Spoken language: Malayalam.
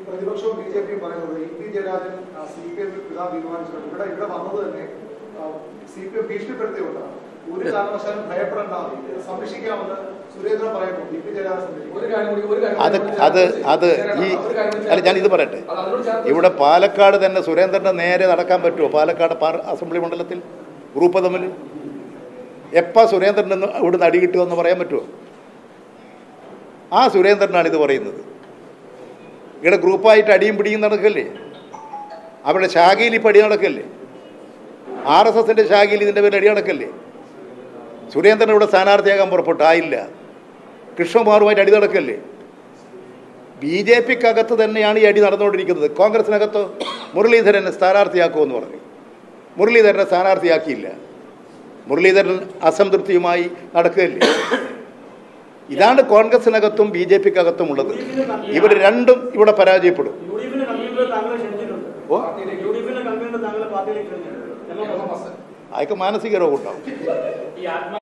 പ്രതിപക്ഷവും ബി ജെ പിയും പറയുന്നത് E P Jayarajan C P M വിടാൻ തീരുമാനിച്ചിട്ടുണ്ട് ഇവിടെ ഇവിടെ വന്നത് തന്നെ സി പി എം ഭീഷണിപ്പെടുത്തിയുകൊണ്ടാണ് ഒരു കാരണവശാലും ഭയപ്പെടേണ്ട സംരക്ഷിക്കാമെന്ന് സുരേന്ദ്രൻ പറയുന്നു ഇ പി ജയരാജൻ സംരക്ഷിക്കും ഒരു കാര്യം കൂടി ഒരു കാര്യം അത് കൂടി അത് അത് ഈ അല്ല ഞാൻ ഇത് പറയട്ടെ അത് അതിനോട് ചേർത്ത് ഇവിടെ പാലക്കാട് തന്നെ സുരേന്ദ്രൻ്റെ നേരെ നടക്കാൻ പറ്റുമോ പാലക്കാട് പാർ അസംബ്ലി മണ്ഡലത്തിൽ ഗ്രൂപ്പ് തമ്മിൽ എപ്പോൾ സുരേന്ദ്രൻ നിന്ന് ഇവിടുന്ന് അടി കിട്ടുമെന്ന് പറയാൻ പറ്റുമോ ആ സുരേന്ദ്രനാണ് ഇത് പറയുന്നത് ഇവിടെ ഗ്രൂപ്പായിട്ട് അടിയും പിടിയും നടക്കല്ലേ അവരുടെ ശാഖയിൽ ഇപ്പോൾ അടി നടക്കല്ലേ ആർ എസ് എസിൻ്റെ ശാഖയിൽ ഇതിൻ്റെ പേരിൽ അടി നടക്കല്ലേ സുരേന്ദ്രൻ ഇവിടെ സ്ഥാനാർത്ഥിയാകാൻ പുറപ്പെട്ടു ആയില്ല കൃഷ്ണകുമാറുമായിട്ട് അടി നടക്കല്ലേ ബി ജെ പിക്കകത്ത് തന്നെയാണ് ഈ അടി നടന്നുകൊണ്ടിരിക്കുന്നത് കോൺഗ്രസിനകത്തോ മുരളീധരനെ സ്ഥാനാർത്ഥിയാക്കുമെന്ന് പറഞ്ഞു മുരളീധരനെ സ്ഥാനാർത്ഥിയാക്കിയില്ല മുരളീധരൻ അസംതൃപ്തിയുമായി നടക്കുകയല്ലേ ഇതാണ് കോൺഗ്രസിനകത്തും ബി ജെ പിക്കകത്തും ഉള്ളത് ഇവർ രണ്ടും ഇവിടെ പരാജയപ്പെടും യു ഡി എഫിന്റെ കൺവീനർ താങ്കളെ ക്ഷണിച്ചിട്ടുണ്ട് ഓ യു ഡി എഫിന്റെ കൺവീനർ താങ്കളെ പാർട്ടിയിലേക്ക് ക്ഷണിച്ചിട്ടുണ്ട് അതൊക്കെ മാനസിക രോഗം ഉണ്ടാവും ഈ ആത്മ